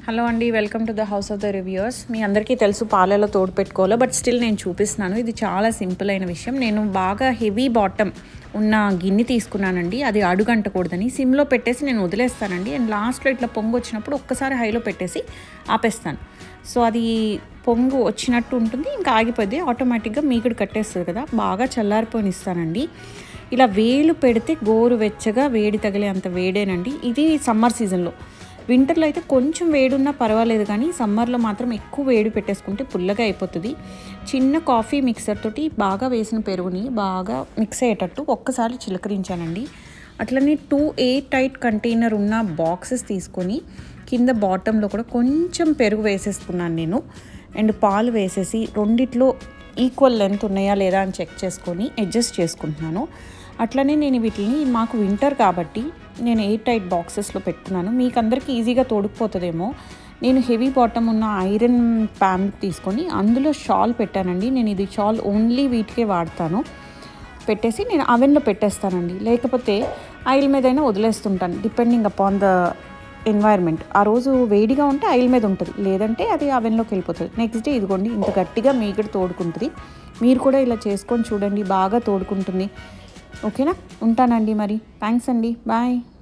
hello అండి welcome to the house of the reviewers మీ అందరికీ తెలుసు పాలలో తోడు పెట్టుకోవాలో బట్ స్టిల్ నేను చూపిస్తున్నాను ఇది చాలా సింపుల్ అయిన విషయం నేను బాగా హెవీ బాటమ్ ఉన్న గిన్నె తీసుకున్నానండి అది అడుగంటకూడదని సిమ్లో పెట్టేసి నేను వదిలేస్తానండి అండ్ లాస్ట్లో ఇట్లా పొంగు వచ్చినప్పుడు ఒక్కసారి హైలో పెట్టేసి ఆపేస్తాను సో అది పొంగు వచ్చినట్టు ఉంటుంది ఇంకా ఆగిపోద్ది ఆటోమేటిక్గా మీకుడు కట్టేస్తుంది కదా బాగా చల్లారిపోనిస్తానండి ఇలా వేలు పెడితే గోరు వెచ్చగా వేడి తగిలే అంత వేడేనండి ఇది సమ్మర్ సీజన్లో వింటర్లో అయితే కొంచెం వేడున్నా పర్వాలేదు కానీ సమ్మర్లో మాత్రం ఎక్కువ వేడి పెట్టేసుకుంటే పుల్లగా అయిపోతుంది చిన్న కాఫీ మిక్సర్ తోటి బాగా వేసిన పెరుగుని బాగా మిక్స్ అయ్యేటట్టు ఒక్కసారి చిలకరించానండి అట్లనే టూ ఎయిర్ టైట్ కంటైనర్ ఉన్న బాక్సెస్ తీసుకొని కింద బాటంలో కూడా కొంచెం పెరుగు వేసేసుకున్నాను నేను అండ్ పాలు వేసేసి రెండిట్లో ఈక్వల్ లెంత్ ఉన్నాయా లేదా అని చెక్ చేసుకొని అడ్జస్ట్ చేసుకుంటున్నాను అట్లనే నేను వీటిని మాకు వింటర్ కాబట్టి నేను ఎయిర్ టైట్ బాక్సెస్లో పెట్టుకున్నాను మీకు అందరికీ ఈజీగా తోడుకుపోతుందేమో నేను హెవీ బాటమ్ ఉన్న ఐరన్ ప్యాన్ తీసుకొని అందులో షాల్ పెట్టానండి నేను ఇది షాల్ ఓన్లీ వీటికే వాడతాను పెట్టేసి నేను అవెన్లో పెట్టేస్తానండి లేకపోతే ఆయిల్ మీదైనా వదిలేస్తుంటాను డిపెండింగ్ అపాన్ ద ఎన్వైర్న్మెంట్ ఆ రోజు వేడిగా ఉంటే ఆయిల్ మీద ఉంటుంది లేదంటే అది అవెన్లోకి వెళ్ళిపోతుంది నెక్స్ట్ డే ఇదిగోండి ఇంత గట్టిగా మీగడ తోడుకుంటుంది మీరు కూడా ఇలా చేసుకొని చూడండి బాగా తోడుకుంటుంది ఓకేనా ఉంటానండి మరి థ్యాంక్స్ అండి బాయ్